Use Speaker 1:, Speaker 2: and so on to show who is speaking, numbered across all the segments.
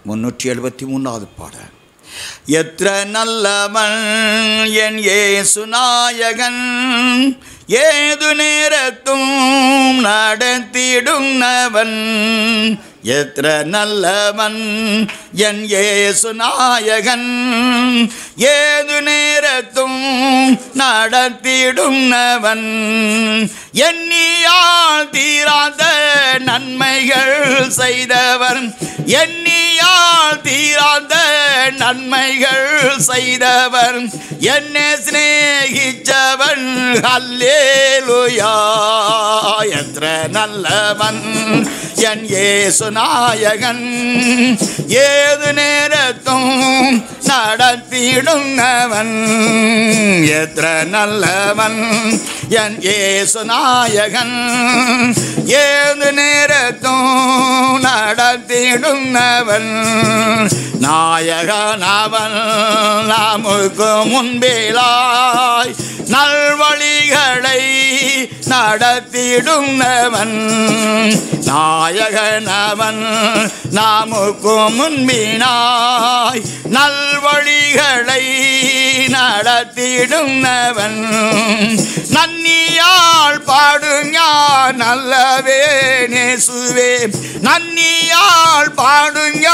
Speaker 1: முன்னூற்றி எழுபத்தி மூணாவது பாடல் எത്ര நல்லவன் என் ஏசு நாயகன் ஏது நேரத்தும் நடத்திடுന്നവൻ എത്ര நல்லவன் என் ஏசு நாயகன் ஏது நேரத்தும் நடத்திடுന്നവൻ எண்ணியால் தீராத நன்மைகள் செய்தவர் எண்ணியால் தீராத நன்மைகள் செய்தவர் என்னை சிநேகிச்சவன் அல்லேலுயா எത്ര நல்லவன் என் ஏசு நாயகன் ஏது நேரத்தும் நடத்திடுங்கவன் எത്ര நல்லவன் என் ஏசு நாயகன் ஏது நேரத்தும் நடத்திடுங்கவன் நாயகனவன் நமக்கு முன்பிலாய் நல்வழிகளை நடத்திடுங்கவன் நாயகனவன் நாமுக்கு முன்பினாய் நல்வழிகளை நடத்திடுங்கவன் நன்னியால் பாடுங்க நல்லவே நேசுவே நன்னியால் பாடுங்க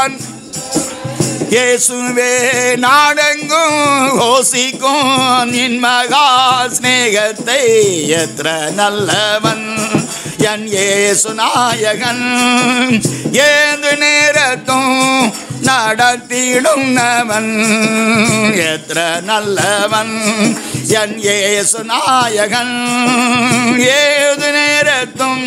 Speaker 1: இயேசுவே நாடெங்கும் கோசிக்கும் நின் மகா ஸ்நேகத்தை எത്ര நல்லவன் என் ஏசு நாயகன் ஏது நேரத்தும் நடத்திடுங்கவன் எത്ര நல்லவன் என் ஏசு நாயகன் ஏது நேரத்தும்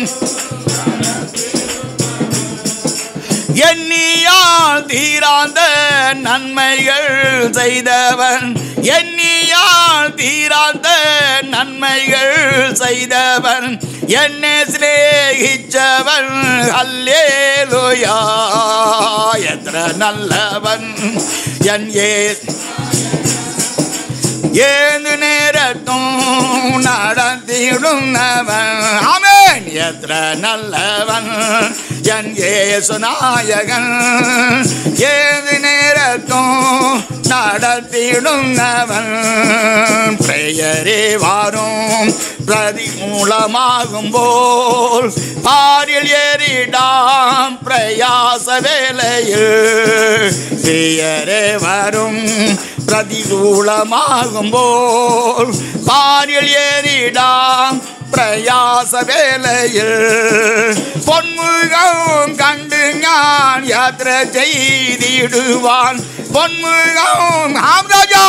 Speaker 1: எண்ணியால் தீராத நன்மைகள் செய்தவன் எண்ணியால் தீராத நன்மைகள் செய்தவன் என்னை சிநேகிச்சவன் அல்லேலுயா எത്ര நல்லவன் என் ஏ ஏது நேரத்தும் நடத்திடுங்கவன் ஆமென் எത്ര நல்லவன் என் ஏசு நாயகன் ஏது நேரத்தும் நடத்திடுங்கவன் பெயரே வாரும் பிரதிமூலமாகும் போல் பாரில் ஏறிடாம் பிரயாச வேலையில் பெயரே வரும் பிரதிகூலமாகும் போல் பாரில் ஏறிடாம் பிரயாச வேலையில் பொன்முகம் கண்டு ஞான் யாத்திரை செய்திடுவான் பொன்முகம் ஆம் ராஜா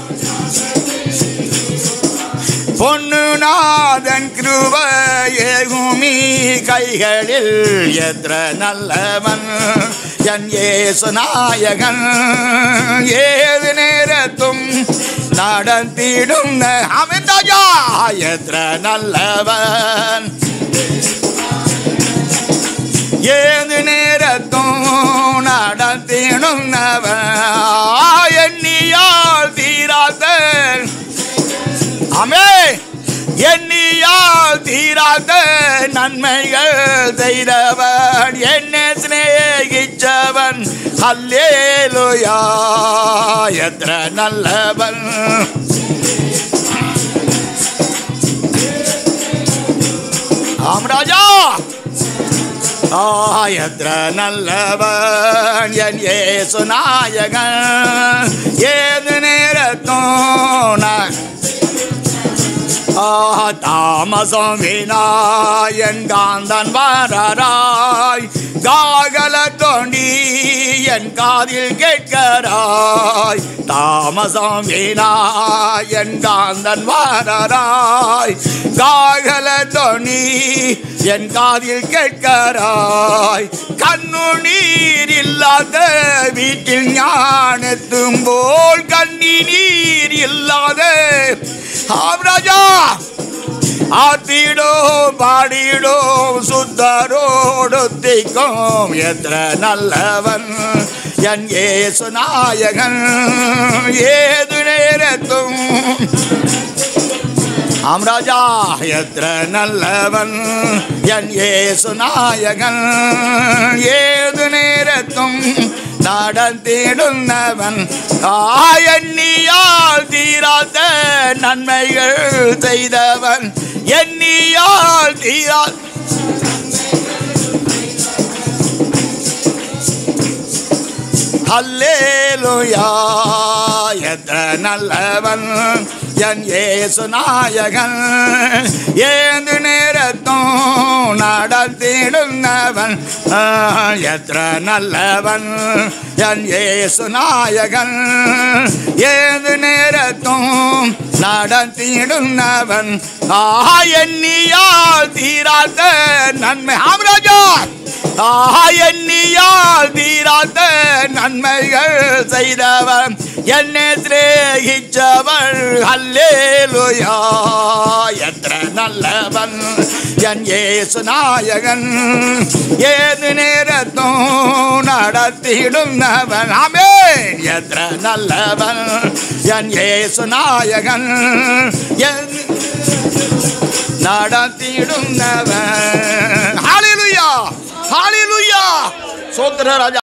Speaker 1: பொன்னுநாதன் கிருபையேகுமி கைகளில் எത്ര நல்லவன் என் ஏசு நாயகன் ஏது நேரத்தும் நடத்திடும் அவன் ராஜா எത്ര நல்லவன் ஏது நேரத்தும் நடத்திடும் எண்ணியால் தீராத அமே எண்ணியால் தீராத நன்மைகள் செய்தவன் என்னை சிநேகிச்சவன் அல்லேலுயா எത്ര நல்லவன் ஆம் ராஜா ஆ எത്ര நல்லவன் என் ஏசு நாயகன் ஏது நேரத்தும் நான் ஆ, தாமசம் வினாயன் காந்தன் வரராய் காகல தோண்டி என் காதில் கேட்கராய் தாமசம் வினாயன் காந்தன் வரராய் காகல தோண்டி என் காதில் கேட்கராய் கண்ணு நீர் இல்லாத வீட்டில் ஞானத்தும் போல் கண்ணி நீர் இல்லாத ஆம் ராஜா ஆத்திடும் பாடிடும் சுத்தரோடு திக்கும் எത്ര நல்லவன் என் ஏசு நாயகன் ஏது நேரத்தும் ஆம் ராஜா எത്ര நல்லவன் என் ஏசு நாயகன் ஏது நேரத்தும் நடத்திடுന്നവൻ ஆ எண்ணியால் தீராத நன்மைகள் செய்தவன் எண்ணியால் தீரா அல்லேலுயா எത്ര நல்லவன் என் ஏசு நாயகன் ஏந்து நேரத்தும் நடத்திடுന്നവൻ ஆ, எത്ര நல்லவன் என் ஏசு நாயகன் ஏது நேரத்தும் நடத்திடுന്നവൻ ஆ எண்ணியால் தீராத நன்மை ஆமராஜா ஆஹா எண்ணியால் தீராத நன்மைகள் செய்தவன் என்னை சிநேகிச்சவள் அல்லேலுயா எത്ര நல்லவன் என் ஏசு நாயகன் ஏது நேரத்தும் நடத்திடுന്നവൻ ஆமென் எത്ര நல்லவன் என் ஏசு நாயகன் என் நடத்திடுന്നവൻ ஹalleluya ஹalleluya சோத்திர ராஜா